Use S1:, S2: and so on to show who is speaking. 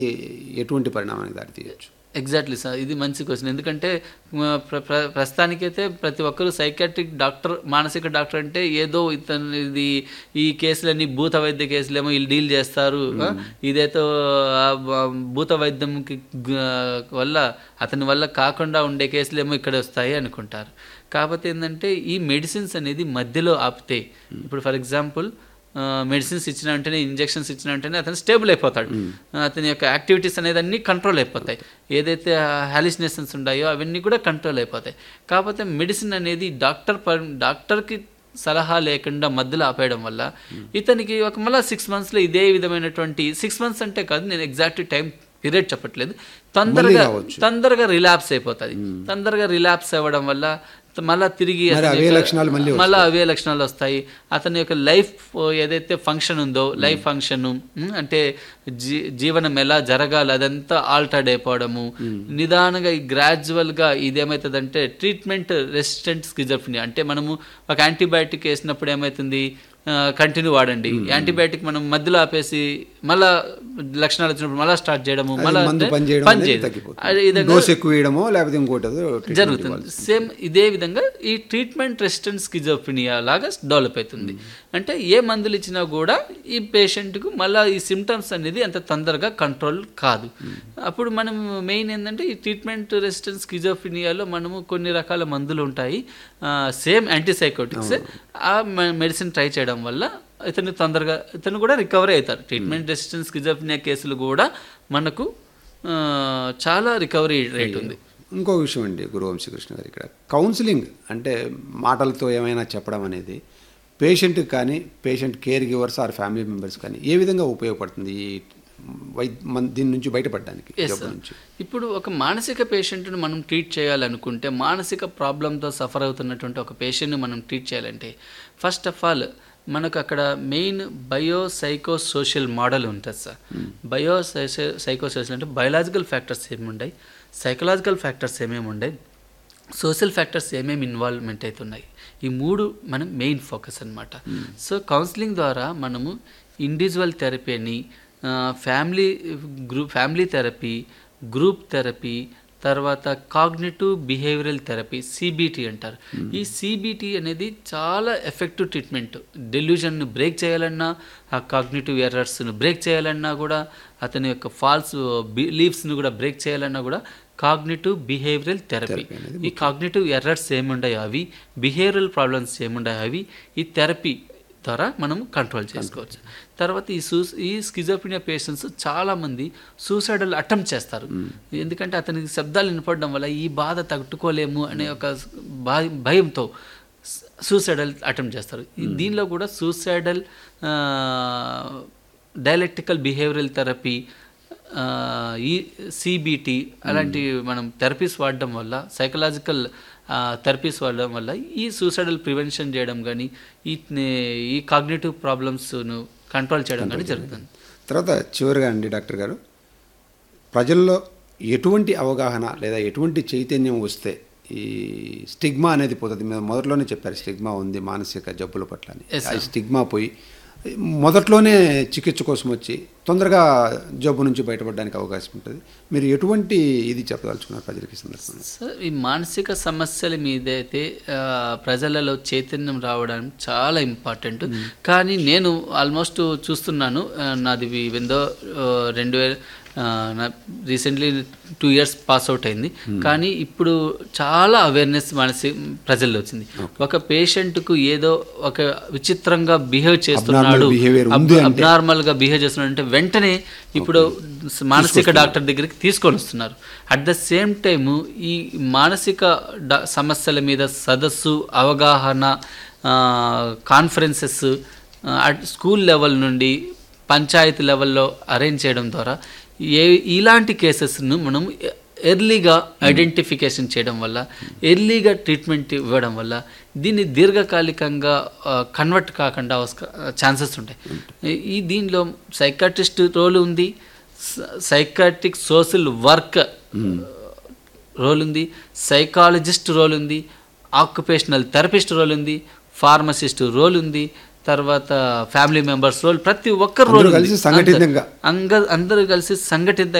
S1: ఎటువంటి పరిణామానికి దారి తీయచ్చు
S2: ఎగ్జాక్ట్లీ సార్ ఇది మంచి క్వశ్చన్ ఎందుకంటే మ, ప్ర ప్ర- ప్రస్తుతానికైతే ప్రతి ఒక్కరు సైకాట్రిక్ డాక్టర్ మానసిక డాక్టర్ అంటే ఏదో ఇతను ఇది ఈ కేసులన్నీ భూత వైద్య కేసులేమో వీళ్ళు డీల్ చేస్తారు ఆ, ఇదేదో ఆ, బ- భూత వైద్యంకి గు- వల్ల అతని వల్ల కాకుండా ఉండే కేసులేమో ఇక్కడ వస్తాయి అనుకుంటారు కాకపోతే ఏంటంటే ఈ మెడిసిన్స్ అనేది మధ్యలో ఆపితే ఇప్పుడు ఫర్ ఎగ్జాంపుల్ మెడిసిన్స్ ఇచ్చిన వెంటనే ఇంజెక్షన్స్ ఇచ్చిన వెంటనే అతను స్టేబుల్ అయిపోతాడు అతని యొక్క యాక్టివిటీస్ అనేది అన్నీ కంట్రోల్ అయిపోతాయి ఏదైతే హాలిసినేషన్స్ ఉన్నాయో అవన్నీ కూడా కంట్రోల్ అయిపోతాయి కాకపోతే మెడిసిన్ అనేది డాక్టర్ పర్ డాక్టర్కి సలహా లేకుండా మధ్యలో ఆపేయడం వల్ల ఇతనికి ఒక మళ్ళీ సిక్స్ మంత్స్లో ఇదే విధమైనటువంటి సిక్స్ మంత్స్ అంటే కాదు నేను ఎగ్జాక్ట్ టైం పీరియడ్ చెప్పట్లేదు తొందరగా తొందరగా రిలాప్స్ అయిపోతుంది తొందరగా రిలాప్స్ అవ్వడం వల్ల మళ్ళీ తిరిగి
S1: మరి
S2: అతని
S1: అవే
S2: యొక్క-
S1: లక్షణాలు మళ్ళీ
S2: మళ్ళీ అవే లక్షణాలు వస్తాయి అతని యొక్క లైఫ్ ఏదైతే ఫంక్షన్ ఉందో లైఫ్ ఫంక్షన్ అంటే జీ జీవనం ఎలా జరగాలి అదంతా ఆల్టర్డ్ అయిపోవడము నిదానంగా గ్రాడ్యువల్గా ఇదేమవుతుందంటే ట్రీట్మెంట్ రెసిస్టెంట్ స్కిజోఫ్రినియా అంటే మనము ఒక యాంటీబయాటిక్ వేసినప్పుడు ఏమవుతుంది కంటిన్యూ వాడండి యాంటీబయాటిక్ మనం మధ్యలో ఆపేసి మళ్ళా లక్షణాలు వచ్చినప్పుడు మళ్ళీ స్టార్ట్ చేయడము
S1: అది
S2: మళ్ళీ
S1: మందు పని చేయడం
S2: పని
S1: అనేది
S2: చేయదు
S1: తగ్గిపోతుంది.
S2: అదే విధంగా
S1: డోస్ ఎక్కువ వేయడమో లేకపోతే ఇంకోటి ఏదో treatment
S2: జరుగుతుంది సేమ్ ఇదే విధంగా ఈ ట్రీట్మెంట్ రెసిస్టెంట్ స్కిజోఫ్రినియా లాగా డెవలప్ అవుతుంది అంటే ఏ మందులు ఇచ్చినా కూడా ఈ పేషెంట్కు మళ్ళీ ఈ సిమ్టమ్స్ అనేది అంత తొందరగా కంట్రోల్ కాదు అప్పుడు మనం మెయిన్ ఏంటంటే ఈ ట్రీట్మెంట్ రెసిస్టెంట్ స్కిజోఫ్రినియాలో మనము కొన్ని రకాల మందులు ఉంటాయి సేమ్ యాంటీసైకోటిక్స్ ఆ మెడిసిన్ ట్రై చేయడం వల్ల ఇతను తొందరగా ఇతను కూడా రికవరీ అవుతారు ట్రీట్మెంట్ రెసిస్టెంట్ స్కిజోఫ్రినియా కేసులు కూడా మనకు ఆ, చాలా రికవరీ రేట్ ఉంది
S1: ఇంకో విషయం అండి గురు వంశీకృష్ణ గారు ఇక్కడ కౌన్సిలింగ్ అంటే మాటలతో ఏమైనా చెప్పడం అనేది పేషెంట్కి కానీ patient care givers or family members కానీ ఏ విధంగా ఉపయోగపడుతుంది ఈ వై- మన దీని నుంచి బయటపడడానికి
S2: Yes,
S1: జబ్బు
S2: sir.
S1: నుంచి
S2: ఇప్పుడు ఒక మానసిక పేషెంట్ను మనం ట్రీట్ చేయాలనుకుంటే మానసిక ప్రాబ్లంతో సఫర్ అవుతున్నటువంటి ఒక పేషెంట్ని మనం ట్రీట్ చేయాలంటే ఫస్ట్ ఆఫ్ ఆల్ మనకు అక్కడ main bio psycho social model ఉంటుంది సార్ బయో సైకో సోషల్ అంటే బయలాజికల్ ఫ్యాక్టర్స్ ఏమి ఉన్నాయి సైకలాజికల్ ఫ్యాక్టర్స్ ఏమేమి ఉన్నాయి సోషల్ ఫ్యాక్టర్స్ ఏమేమి ఇన్వాల్వ్మెంట్ అవుతున్నాయి ఈ మూడు మనం మెయిన్ ఫోకస్ అన్నమాట సో కౌన్సిలింగ్ ద్వారా మనము ఇండివిజువల్ థెరపీ అని family group family therapy group therapy తర్వాత కాగ్నిటివ్ బిహేవియరల్ థెరపీ సిబిటి అంటారు ఈ సిబిటి అనేది చాలా ఎఫెక్టివ్ ట్రీట్మెంట్ డెల్యూజన్ను బ్రేక్ చేయాలన్నా ఆ కాగ్నిటివ్ ఎర్రర్స్ను బ్రేక్ చేయాలన్నా కూడా అతని యొక్క ఫాల్స్ బిలీఫ్స్ను కూడా బ్రేక్ చేయాలన్నా కూడా కాగ్నిటివ్ బిహేవియరల్ థెరపీ ఈ కాగ్నిటివ్ ఎర్రర్స్ ఏముండాయో అవి బిహేవియరల్ ప్రాబ్లమ్స్ ఏముండాయో అవి ఈ థెరపీ ద్వారా మనం కంట్రోల్ చేసుకోవచ్చు తర్వాత ఈ సూ ఈ స్కిజోపినియా పేషెంట్స్ చాలామంది సూసైడల్ అటెంప్ట్ చేస్తారు ఎందుకంటే అతనికి శబ్దాలు వినపడడం వల్ల ఈ బాధ తట్టుకోలేము అనే ఒక భా- భయంతో సూసైడల్ అటెంప్ట్ చేస్తారు ఈ దీనిలో కూడా సూసైడల్ డైలెక్టికల్ బిహేవియరల్ థెరపీ ఈ సిబిటి అలాంటి మనం థెరపీస్ వాడడం వల్ల సైకలాజికల్ థెరపీస్ వాడడం వల్ల ఈ సూసైడల్ ప్రివెన్షన్ చేయడం కానీ ఈ ఈ కాగ్నేటివ్ ప్రాబ్లమ్స్ను కంట్రోల్ చేయడం కానీ జరుగుతుంది
S1: తర్వాత చివరిగా అండి డాక్టర్ గారు ప్రజల్లో ఎటువంటి అవగాహన లేదా ఎటువంటి చైతన్యం వస్తే ఈ స్టిగ్మా అనేది పోతుంది మీరు మొదట్లోనే చెప్పారు స్టిగ్మా ఉంది మానసిక జబ్బుల పట్ల అని
S2: Yes,
S1: ఆ స్టిగ్మా పోయి మొదట్లోనే చికిత్స కోసం వచ్చి తొందరగా జబ్బు నుంచి బయటపడడానికి అవకాశం ఉంటుంది మీరు ఎటువంటి ఇది చెప్పదలుచుకున్నారు ప్రజలకి ఈ సందర్భంగా
S2: సార్ ఈ మానసిక సమస్యల మీద అయితే ఆ, ప్రజలలో చైతన్యం రావడం చాలా ఇంపార్టెంట్ కానీ నేను ఆల్మోస్ట్ చూస్తున్నాను ఆ, నాది విందో రెండు వేల ఆ, నా recently two years pass out అయింది కానీ ఇప్పుడు చాలా అవేర్నెస్ మనసి ప్రజల్లో వచ్చింది ఒక పేషెంట్కు ఏదో ఒక విచిత్రంగా బిహేవ్ చేస్తున్నాడు
S1: behavior ఉంది అంటే-
S2: అబ్నార్మల్ గా బిహేవ్ చేస్తున్నాడు అంటే వెంటనే ఇప్పుడు మానసిక డాక్టర్ దగ్గరికి తీసుకొని వస్తున్నారు అట్ ద సేమ్ టైం ఈ మానసిక డ- సమస్యల మీద సదస్సు అవగాహన కాన్ఫరెన్సెస్ స్కూల్ లెవెల్ నుండి పంచాయతీ లెవెల్లో అరేంజ్ చేయడం ద్వారా ఏ ఇలాంటి కేసెస్ను మనం ఎర్లీగా ఐడెంటిఫికేషన్ చేయడం వల్ల ఎర్లీగా ట్రీట్మెంట్ ఇవ్వడం వల్ల దీన్ని దీర్ఘకాలికంగా కన్వర్ట్ కాకుండా ఛాన్సెస్ ఉంటాయి ఈ దీనిలో సైకాట్రిస్ట్ రోల్ ఉంది సైకాట్రిక్ సోషల్ వర్క్ రోల్ ఉంది సైకాలజిస్ట్ రోల్ ఉంది ఆక్యుపేషనల్ థెరపిస్ట్ రోల్ ఉంది ఫార్మసిస్ట్ రోల్ ఉంది తర్వాత ఫ్యామిలీ మెంబర్స్ రోల్ ప్రతి ఒక్కరు
S1: అందరూ
S2: రోల్
S1: కలిసి సంఘటితంగా.
S2: అంగ అందరూ కలిసి సంఘటిత